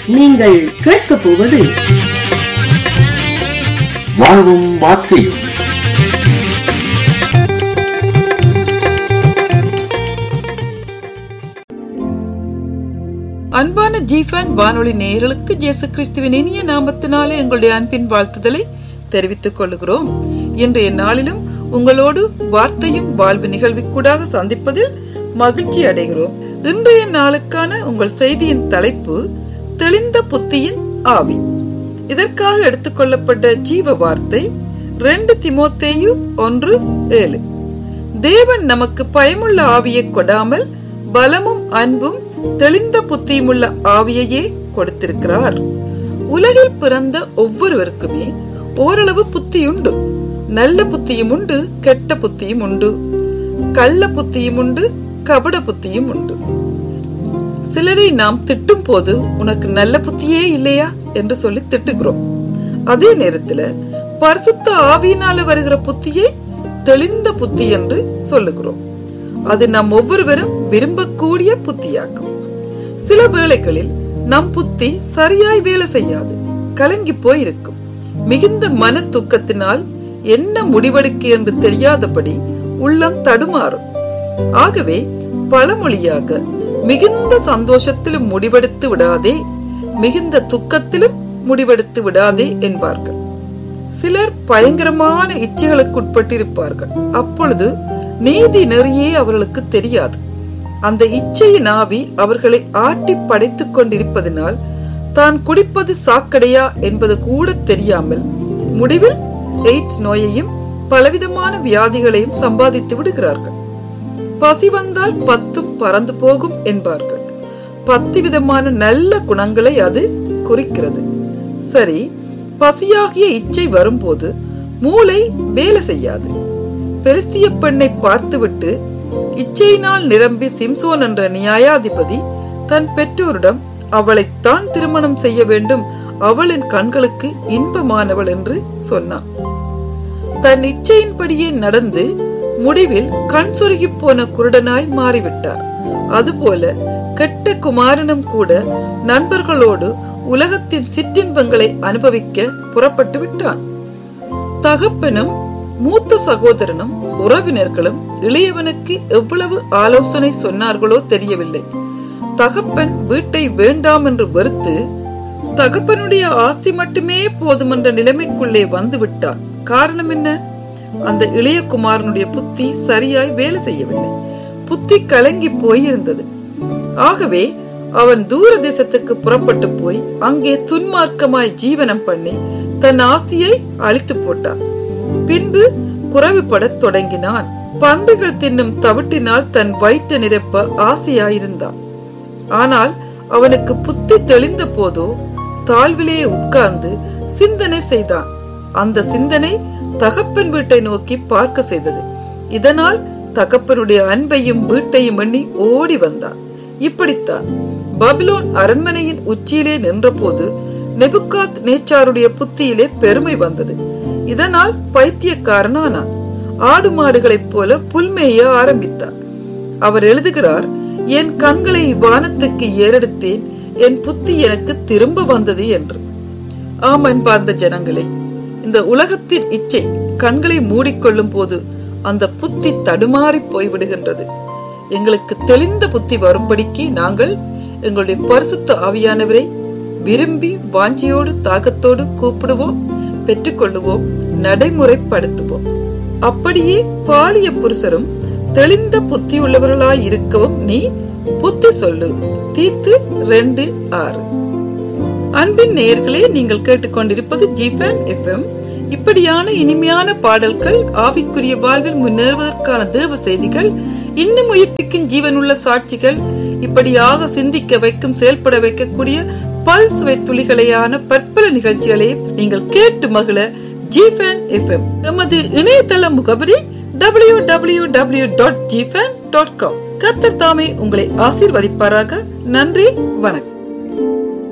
நீங்கள் கேட்கப் போவது வாழ்வும் வார்த்தையும் அன்பான ஜீஃபான் வானொலி நேயர்களுக்கு இயேசு கிறிஸ்துவின் இனிய நாமத்தினாலே எங்களுடைய அன்பின் வாழ்த்துதலை தெரிவித்துக் கொள்கிறோம் இன்றைய நாளிலும் உங்களோடு வார்த்தையும் வாழ்வு நிகழ்விக்கூடாக சந்திப்பதில் மகிழ்ச்சி அடைகிறோம் இன்றைய நாளுக்கான உங்கள் செய்தியின் தலைப்பு தெளிந்த புத்தியின் ஆவி இதற்காக எடுத்துக்கொள்ளப்பட்ட ஜீவ வார்த்தை ரெண்டு திமோத்தேயு ஒன்று ஏழு தேவன் நமக்கு பயமுள்ள ஆவியை கொடாமல் பலமும் அன்பும் தெளிந்த புத்தியுமுள்ள ஆவியையே கொடுத்திருக்கிறார் உலகில் பிறந்த ஒவ்வொருவருக்குமே ஓரளவு புத்தியுண்டு நல்ல புத்தியும் உண்டு கெட்ட புத்தியும் உண்டு கள்ள புத்தியும் உண்டு கபட புத்தியும் உண்டு சிலரை நாம் திட்டும் போது உனக்கு நல்ல புத்தியே இல்லையா என்று சொல்லி திட்டுகிறோம் அதே நேரத்துல பரிசுத்த ஆவியினால வருகிற புத்தியை தெளிந்த புத்தி என்று சொல்லுகிறோம் அது நம் ஒவ்வொருவரும் விரும்பக்கூடிய புத்தியாக்கும் சில வேளைகளில் நம் புத்தி சரியாய் வேலை செய்யாது கலங்கி போயிருக்கும் மிகுந்த மன துக்கத்தினால் என்ன முடிவெடுக்க என்று தெரியாதபடி உள்ளம் தடுமாறும் ஆகவே பழமொழியாக மிகுந்த சந்தோஷத்திலும் முடிவெடுத்து விடாதே மிகுந்த துக்கத்திலும் முடிவெடுத்து விடாதே என்பார்கள் சிலர் பயங்கரமான இச்சைகளுக்குட்பட்டிருப்பார்கள் அப்பொழுது நீதி நெறியே அவர்களுக்கு தெரியாது அந்த இச்சையின் ஆவி அவர்களை ஆட்டி படைத்துக் கொண்டிருப்பதனால் தான் குடிப்பது சாக்கடையா என்பது கூட தெரியாமல் முடிவில் எய்ட்ஸ் நோயையும் பலவிதமான வியாதிகளையும் சம்பாதித்து விடுகிறார்கள் பசி வந்தால் பத்தும் பறந்து போகும் என்பார்கள் பத்து விதமான நல்ல குணங்களை அது குறிக்கிறது சரி பசியாகிய இச்சை வரும்போது மூளை வேலை செய்யாது பெருஸ்திய பெண்ணை பார்த்துவிட்டு இச்சையினால் நிரம்பி சிம்சோன் என்ற நியாயாதிபதி தன் பெற்றோரிடம் அவளைத்தான் திருமணம் செய்ய வேண்டும் அவளின் கண்களுக்கு இன்பமானவள் என்று சொன்னான் தன் இச்சையின்படியே நடந்து முடிவில் கண் சொருகி போன குருடனாய் மாறிவிட்டார் அதுபோல கெட்ட குமாரனும் கூட நண்பர்களோடு உலகத்தின் சிற்றின்பங்களை அனுபவிக்க புறப்பட்டு விட்டான் தகப்பனும் மூத்த சகோதரனும் உறவினர்களும் இளையவனுக்கு எவ்வளவு ஆலோசனை சொன்னார்களோ தெரியவில்லை தகப்பன் வீட்டை வேண்டாம் என்று வெறுத்து தகப்பனுடைய ஆஸ்தி மட்டுமே போதும் என்ற நிலைமைக்குள்ளே வந்து விட்டான் காரணம் என்ன அந்த இளைய குமாரனுடைய புத்தி சரியாய் வேலை செய்யவில்லை புத்தி கலங்கி போயிருந்தது ஆகவே அவன் தூர தேசத்துக்கு புறப்பட்டு போய் அங்கே துன்மார்க்கமாய் ஜீவனம் பண்ணி தன் ஆஸ்தியை அழித்து போட்டான் பின்பு குறவுபடத் தொடங்கினான் பன்றிகள் தின்னும் தவிட்டினால் தன் வயிற்று நிரப்ப ஆசையாயிருந்தான் ஆனால் அவனுக்கு புத்தி தெளிந்த போதோ தாழ்விலே உட்கார்ந்து சிந்தனை செய்தான் அந்த சிந்தனை தகப்பன் வீட்டை நோக்கி பார்க்க செய்தது இதனால் தகப்பனுடைய அன்பையும் வீட்டையும் எண்ணி ஓடி வந்தான் இப்படித்தான் பபிலோன் அரண்மனையின் உச்சியிலே நின்றபோது நெபுகாத் நேச்சாருடைய புத்தியிலே பெருமை வந்தது இதனால் பைத்தியக்காரனானான் ஆடு மாடுகளைப் போல புல்மேய ஆரம்பித்தார் அவர் எழுதுகிறார் என் கண்களை வானத்துக்கு ஏறெடுத்தேன் என் புத்தி எனக்கு திரும்ப வந்தது என்று ஆம் அன்பார்ந்த ஜனங்களே இந்த உலகத்தின் இச்சை கண்களை மூடிக்கொள்ளும் போது அந்த புத்தி தடுமாறி போய்விடுகின்றது எங்களுக்கு தெளிந்த புத்தி வரும்படிக்கு நாங்கள் எங்களுடைய பரிசுத்த ஆவியானவரை விரும்பி வாஞ்சியோடு தாகத்தோடு கூப்பிடுவோம் பெற்றுக்கொள்ளுவோம் நடைமுறைப்படுத்துவோம் அப்படியே பாலிய புருஷரும் தெளிந்த புத்தி உள்ளவர்களாய் இருக்கவும் நீ புத்தி சொல்லு தீத்து ரெண்டு ஆறு அன்பின் நேயர்களே நீங்கள் கேட்டுக்கொண்டிருப்பது ஜிஃபன் எஃப்எம் இப்படியான இனிமையான பாடல்கள் ஆவிக்குரிய வாழ்வில் முன்னேறுவதற்கான தேவ செய்திகள் இன்னும் உயிர்ப்பிக்கும் ஜீவனுள்ள சாட்சிகள் இப்படியாக சிந்திக்க வைக்கும் செயல்பட வைக்கக்கூடிய பல் சுவை துளிகளையான பற்பல நிகழ்ச்சிகளை நீங்கள் கேட்டு மகிழ ஜிஃபன் எஃப்எம் எமது இணையதள முகவரி டபிள்யூ டபிள்யூ டபிள்யூ டாட் ஜிஃபன் டாட் காம் கத்தர் தாமே உங்களை ஆசீர்வதிப்பாராக நன்றி வணக்கம்